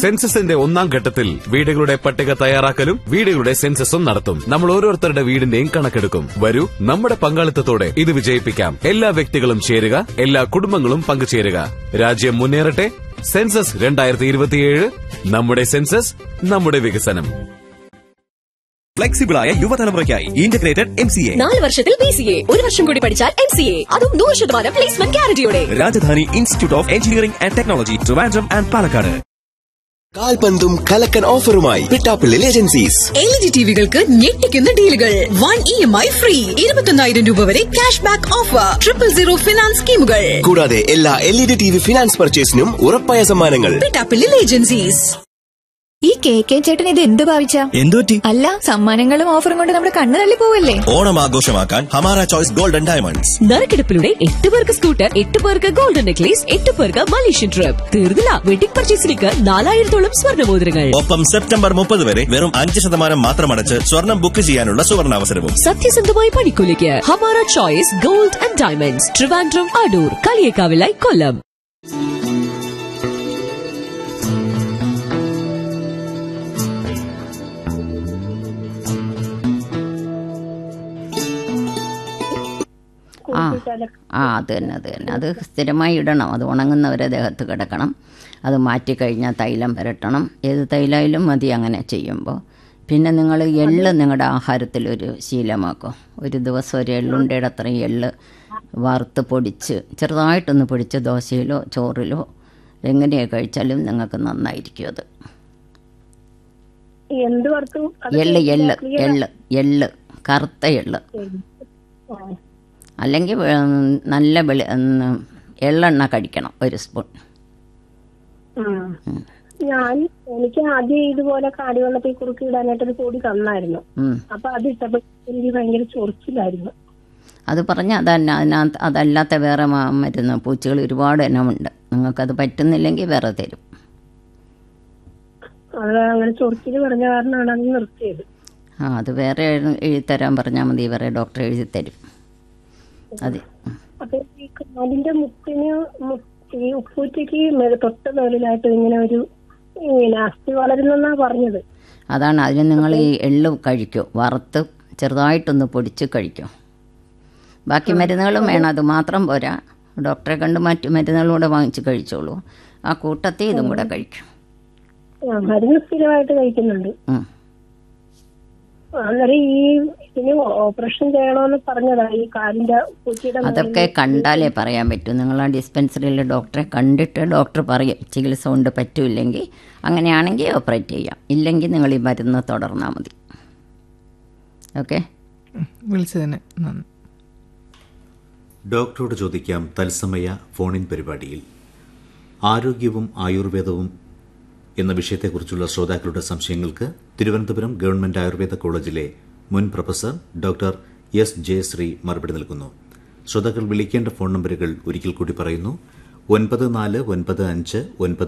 സെൻസസിന്റെ ഒന്നാം ഘട്ടത്തിൽ വീടുകളുടെ പട്ടിക തയ്യാറാക്കലും വീടുകളുടെ സെൻസസും നടത്തും നമ്മൾ ഓരോരുത്തരുടെ വീടിന്റെയും കണക്കെടുക്കും വരൂ നമ്മുടെ പങ്കാളിത്തത്തോടെ ഇത് വിജയിപ്പിക്കാം എല്ലാ വ്യക്തികളും ചേരുക എല്ലാ കുടുംബങ്ങളും പങ്കുചേരുക രാജ്യം മുന്നേറട്ടെ സെൻസസ് രണ്ടായിരത്തി ഇരുപത്തിയേഴ് നമ്മുടെ സെൻസസ് നമ്മുടെ വികസനം ഫ്ലെക്സിബിളായ യുവതലമുറയ്ക്കായി ഇന്റഗ്രേറ്റഡ് എം സി എ നാല് വർഷത്തിൽ ബി സി എ ഒരു വർഷം കൂടി പഠിച്ചാൽ എം സി എ അതും നൂറ് ശതമാനം പ്ലേസ്മെന്റ് ഗ്യാരണ്ടിയോടെ Rajadhani institute of engineering and technology Trivandrum and Palakkad കാൽപന്തും കലക്കൻ ഓഫറുമായി Pittappillil agencies L E D ടിവികൾക്ക് ഞെട്ടിക്കുന്ന ഡീലുകൾ one E M I free ഇരുപത്തൊന്നായിരം രൂപ വരെ cash back offer triple zero finance സ്കീമുകൾ കൂടാതെ എല്ലാ L E D T V finance പർച്ചേസിനും ഉറപ്പായ സമ്മാനങ്ങൾ പിട്ടാപ്പിള്ളിൽ ഏജൻസീസ് ഈ കെ കെ ചേട്ടൻ ഇത് എന്ത് ഭാവിച്ച എന്തുപറ്റി അല്ല സമ്മാനങ്ങളും ഓഫറും കൊണ്ട് നമ്മുടെ കണ്ണു തള്ളി പോവല്ലേ ഓണം ആഘോഷമാക്കാൻ ഹമാര ചോയ്സ് ഗോൾഡൻ ഡയമണ്ട്സ് നറുക്കെടുപ്പിലൂടെ എട്ട് പേർക്ക് സ്കൂട്ടർ എട്ട് പേർക്ക് ഗോൾഡൻ നെക്ലേസ് എട്ട് പേർക്ക് മലേഷ്യൻ ട്രിപ്പ് തീർന്നില്ല വെഡിംഗ് പർച്ചേസിലേക്ക് നാലായിരത്തോളം സ്വർണ്ണമോതിരങ്ങൾ ഒപ്പം സെപ്റ്റംബർ മുപ്പത് വരെ വെറും അഞ്ച് ശതമാനം മാത്രം അടച്ച് സ്വർണം ബുക്ക് ചെയ്യാനുള്ള സുവർണാവസരവും സത്യസന്ധമായ പണിക്കൂലിക്ക് Hamara choice gold and diamonds Trivandrum Adoor കളിയേക്കാവിലായി കൊല്ലം ആ ആ അത് തന്നെ അത് തന്നെ അത് സ്ഥിരമായി ഇടണം അത് ഉണങ്ങുന്നവരെ ദേഹത്ത് കിടക്കണം അത് മാറ്റിക്കഴിഞ്ഞാൽ തൈലം പുരട്ടണം ഏത് തൈലായാലും മതി അങ്ങനെ ചെയ്യുമ്പോൾ പിന്നെ നിങ്ങൾ എള്ള് നിങ്ങളുടെ ആഹാരത്തിലൊരു ശീലമാക്കും ഒരു ദിവസം ഒരു എള്ളുണ്ടയുടെ അത്രയും എള്ള് വറുത്ത് പൊടിച്ച് ചെറുതായിട്ടൊന്ന് പൊടിച്ച് ദോശയിലോ ചോറിലോ എങ്ങനെയാണ് കഴിച്ചാലും നിങ്ങൾക്ക് നന്നായിരിക്കും അത് എന്ത് വറുത്തു അത് എള്ള് എള്ള് clear ആ- എള്ള് എള്ള് കറുത്ത എള്ള് ആ. അല്ലെങ്കിൽ വേ- നല്ല വെളി ഉം, എള്ളെണ്ണ കഴിക്കണം ഒരു സ്പൂൺ ഉം. ഞാൻ എനിക്ക് ആദ്യം ഇതുപോലെ കാടിവെള്ളത്തിൽ കുറുക്കി ഇടാനായിട്ടൊരു പൊടി തന്നായിരുന്നു ഉം. അപ്പൊ അത് ഇട്ടപ്പോ എനിക്ക് ഭയങ്കര ചൊറിച്ചിലായിരുന്നു അത് പറഞ്ഞാൽ അതന്നെ അതിനകത്ത് അതല്ലാത്ത വേറെ മ- മരുന്ന് പൂച്ചകൾ ഒരുപാട് ഇനമുണ്ട് നിങ്ങൾക്കത് പറ്റുന്നില്ലെങ്കിൽ വേറെ തരും അത് അങ്ങനെ ചൊറിച്ചില് പറഞ്ഞ കാരണമാണ് അത് നിർത്തിയത് ആ അത് വേറെ എഴുതി തരാൻ പറഞ്ഞാൽ മതി വേറെ ഡോക്ടർ എഴുതി തരും അതെ അപ്പൊ ഈ കാലിന്റെ മുട്ടിന് മു- ഈ ഉപ്പൂറ്റയ്ക്ക് മെ- തൊട്ട് മേളിലായിട്ട് ഇങ്ങനെ ഒരു ഇങ്ങനെ അസ്ഥി വളരുന്നെന്നാ പറഞ്ഞത് അതാണ് അതിന് നിങ്ങൾ ഈ എള്ള് കഴിക്കൂ വറുത്ത് ചെറുതായിട്ടൊന്ന് പൊടിച്ച് കഴിക്കും ബാക്കി മരുന്നുകളും വേണം അത് മാത്രം പോരാ ഡോക്ടറെ കണ്ട് മറ്റു മരുന്നുകളും കൂടെ വാങ്ങിച്ച് കഴിച്ചോളൂ ആ കൂട്ടത്തിൽ ഇതും കൂടെ കഴിക്കും ആ, മരുന്ന് സ്ഥിരമായിട്ട് കഴിക്കുന്നുണ്ട് ഉം. അന്നേരം ഈ ഇതിന് ഓപ്പറേഷൻ ചെയ്യണമെന്ന് പറഞ്ഞതാ ഈ കാലിന്റെ പൂച്ചയുടെ അതൊക്കെ കണ്ടാലേ പറയാൻ പറ്റൂ നിങ്ങൾ ആ ഡിസ്പെൻസറിയിൽ ഡോക്ടറെ കണ്ടിട്ട് ഡോക്ടർ പറയും ചികിത്സ കൊണ്ട് പറ്റൂല്ലെങ്കിൽ അങ്ങനെയാണെങ്കിൽ ഓപ്പറേറ്റ് ചെയ്യാം ഇല്ലെങ്കിൽ നിങ്ങൾ ഈ മരുന്ന് തുടർന്നാൽ മതി ഓക്കെ വിളിച്ചതിന് നന്ദി ഡോക്ടറോട് ചോദിക്കാം തത്സമയ ഫോണിൻ പരിപാടിയിൽ ആരോഗ്യവും ആയുർവേദവും എന്ന വിഷയത്തെക്കുറിച്ചുള്ള ശ്രോതാക്കളുടെ സംശയങ്ങൾക്ക് തിരുവനന്തപുരം ഗവൺമെന്റ് ആയുർവേദ കോളേജിലെ മുൻ പ്രൊഫസർ ഡോക്ടർ എസ് ജയശ്രീ മറുപടി നൽകുന്നു ശ്രോതാക്കൾ വിളിക്കേണ്ട ഫോൺ നമ്പറുകൾ ഒരിക്കൽ കൂടി പറയുന്നു ഒൻപത് നാല് ഒൻപത് അഞ്ച് ഒൻപത്